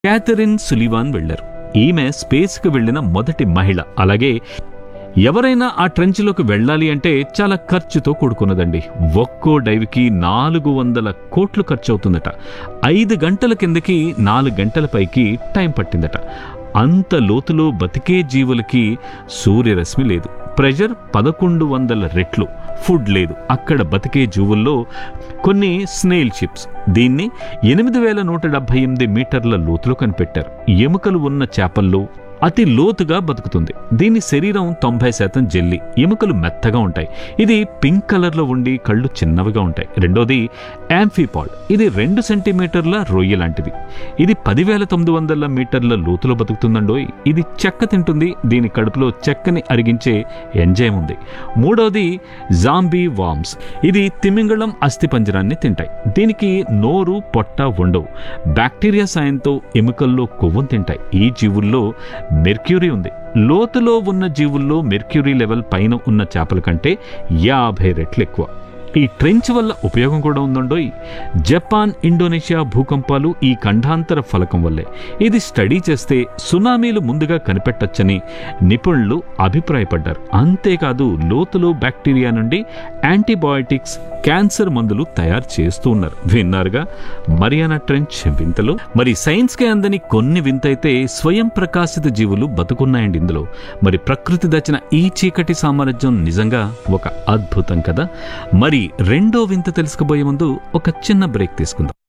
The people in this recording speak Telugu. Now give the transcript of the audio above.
క్యాథరిన్ సులివాన్ వెళ్లారు ఈమె స్పేస్కి వెళ్లిన మొదటి మహిళ అలాగే ఎవరైనా ఆ ట్రెంచ్లోకి వెళ్ళాలి అంటే చాలా ఖర్చుతో కూడుకున్నదండి ఒక్కో డైవ్కి నాలుగు వందల కోట్లు ఖర్చు అవుతుందట ఐదు గంటల కిందకి నాలుగు గంటల పైకి టైం పట్టిందట అంత లోతులో బతికే జీవులకి సూర్యరశ్మి లేదు ప్రెషర్ పదకొండు వందల రెట్లు ఫుడ్ లేదు అక్కడ బతికే జీవుల్లో కొన్ని స్నేల్ చిప్స్ దీన్ని ఎనిమిది వేల నూట డెబ్బై ఎనిమిది మీటర్ల లోతులో కనిపెట్టారు ఎముకలు ఉన్న చేపల్లో అతి లోతుగా బతుకుతుంది దీని శరీరం తొంభై శాతం జెల్లి ఎముకలు మెత్తగా ఉంటాయి ఇది పింక్ కలర్లో ఉండి కళ్ళు చిన్నవిగా ఉంటాయి రెండోది యాంఫీపాడ్ ఇది రెండు సెంటీమీటర్ల రొయ్య లాంటిది ఇది పదివేల తొమ్మిది వందల మీటర్ల లోతులో బతుకుతుందండోయ్ ఇది చెక్క తింటుంది దీని కడుపులో చెక్కని అరిగించే ఎంజైమ్ ఉంది మూడోది జాంబీ వామ్స్ ఇది తిమింగళం అస్థిపంజరాన్ని తింటాయి దీనికి నోరు పొట్ట ఉండవు బ్యాక్టీరియా సాయంతో ఎముకల్లో కొవ్వును తింటాయి ఈ జీవుల్లో మెర్క్యూరీ ఉంది లోతులో ఉన్న జీవుల్లో మెర్క్యూరీ లెవెల్ పైన ఉన్న చేపల కంటే యాభై రెట్లు ఎక్కువ ఈ ట్రెంచ్ వల్ల ఉపయోగం కూడా ఉందండోయ్ జపాన్ ఇండోనేషియా భూకంపాలు ఈ ఖండాంతర ఫలకం వల్లే ఇది స్టడీ చేస్తే సునామీలు ముందుగా కనిపెట్టచ్చని నిపుణులు అభిప్రాయపడ్డారు అంతేకాదు లోతులో బ్యాక్టీరియా నుండి యాంటీబయాటిక్స్ క్యాన్సర్ మందులు తయారు చేస్తూ ఉన్నారు విన్నారుగా మరియానా ట్రెంచ్ వింతలు మరి సైన్స్కే అందని కొన్ని వింతైతే స్వయం ప్రకాశిత జీవులు బతుకున్నాయండి ఇందులో మరి ప్రకృతి దచ్చిన ఈ చీకటి సామ్రాజ్యం నిజంగా ఒక అద్భుతం కదా మరి రెండో వింత తెలుసుకోబోయే ముందు ఒక చిన్న బ్రేక్ తీసుకుందాం